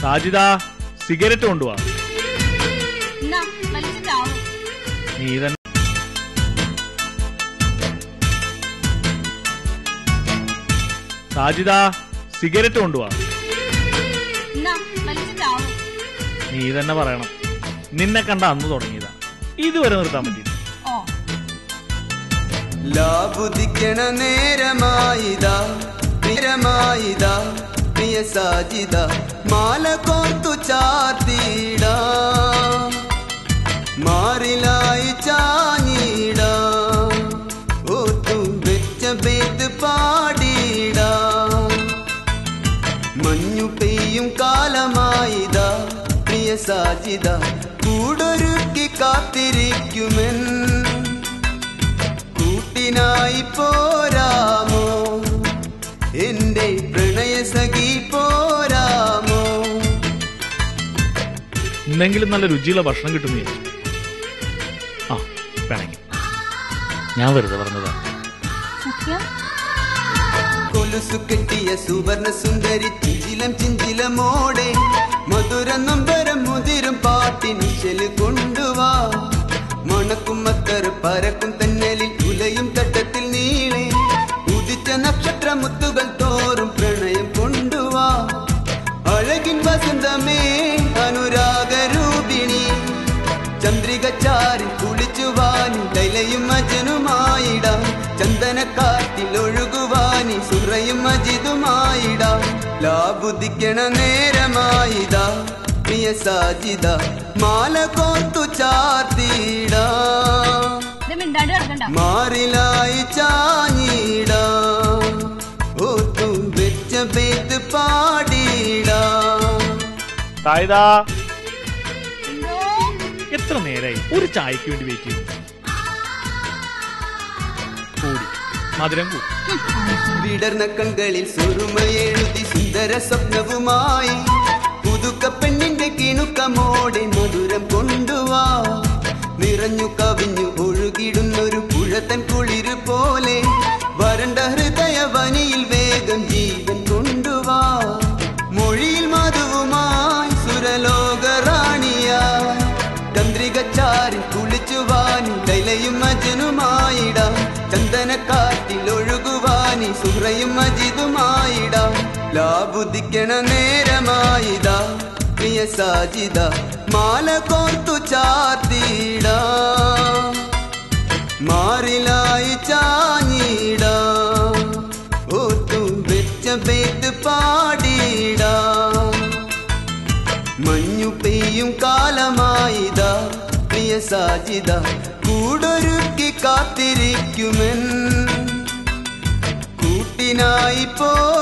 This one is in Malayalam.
സാജിദ സിഗരറ്റ് കൊണ്ടുവാ എന്നാ വലിച്ചിട്ടാവും നീ തന്നെ സാജിദ സിഗരറ്റ് കൊണ്ടുവാ എന്നാ വലിച്ചിട്ടാവും നീ തന്നെ പറയണം നിന്നെ കണ്ട അന്ന് തുടങ്ങിയതാ ഇതുവരെ നിർത്താൻ പറ്റില്ല ഓ ലാബുദിക്കണ നേരമായിതാ നേരമായിതാ പ്രിയ സാജിദ മാല കോർത്തു ചാർത്തിട മാറിലായി ചാഞ്ഞിട ഓത്തു വെച്ച ബേത്ത് പാടിട മഞ്ഞു പെയ്യും കാലമായിതാ പ്രിയ സാജിദ കൂടൊരുക്കി കാത്തിരിക്കുമെൻ കൂട്ടിനായി പോരാമോ എന്റെ പ്രണയ സഖി പോരാമോ ഇന്നെങ്കിലും നല്ല രുചിയുള്ള ഭക്ഷണം കിട്ടുന്നു വിചാരിച്ചു. ആ വേണമെങ്കിൽ ഞാൻ വെറുതെ പറഞ്ഞതാ സത്യം കൊലുസു കെട്ടിയ സുവർണ സുന്ദരി ചിഞ്ചിലം ചിഞ്ചിലമോടെ മധുര നൊമ്പരം മുതിരും പാട്ടിന് ചെല് കൊണ്ടുവാ മണക്കും മത്തർ പരക്കും തെന്നലിൽ ഉലയും തട്ടത്തിൽ നീളെ ഉദിച്ച നക്ഷത്ര മുത്തുകൾ തോറും പ്രണയം കൊണ്ടുവാ അഴകിൻ വസന്തമേ അനുരാഗരൂപിണി ചന്ദ്രിക ചാരി കുളിച്ചുവാനി ലൈലയും അജനുമായിടാം ചന്ദനക്കാറ്റിൽ ഒഴുകുവാനി സുറയും അജിതുമായിടാം ലാബുദിക്കണ നേരമായിതാ പ്രിയ സാജിദ മാല കോർത്തു ചാർത്തിടാ ഇത് മിണ്ടാണ്ട് കിടക്കണ്ട മാറിലായി ചാഞ്ഞിടാ ഓത്തു വെച്ച പേത്ത് പാടിടാ സായിദാ എന്തോ എത്ര നേരായി ഒരു ചായക്ക് വേണ്ടി വെയിറ്റ് ചെയ്യുന്നു കൂടി മധുരം കൂടി വിടർന്ന കൺകളിൽ സുറുമയെഴുതി സുന്ദര സ്വപ്നവുമായി പുതുക്ക പെണ്ണിന്റെ കിണുക്കമോടെ മധുരം കൊണ്ടുവാ നിറഞ്ഞു കവിഞ്ഞു ഒഴുകിടുന്നൊരു പുഴത്തൻ കുളിര് പോലെ വരണ്ട ഹൃദയ വനിയിൽ വേഗം ജീവൻ കൊണ്ടുവാ മൊഴിയിൽ മധുവുമായി സുരലോക റാണിയായി ചന്ദ്രിക ചാരി കുളിച്ചുവാനി ലൈലയും അജനുമായിടാം ചന്ദനക്കാറ്റിൽ ഒഴുകുവാനി സുഹ്രയും അജിതുമായിടാം ലാബുദിക്കണ നേരമായിതാ പ്രിയ സാജിദ മാല കോർത്തു ചാർത്തിടാ മാറിലായി ചാഞ്ഞിടാ ഓത്തു വെച്ച ബേത്ത് പാടിടാ മഞ്ഞു പെയ്യും കാലമായിതാ പ്രിയ സാജിദ കൂടൊരുക്കി കാത്തിരിക്കുമെൻ കൂട്ടിനായി പോ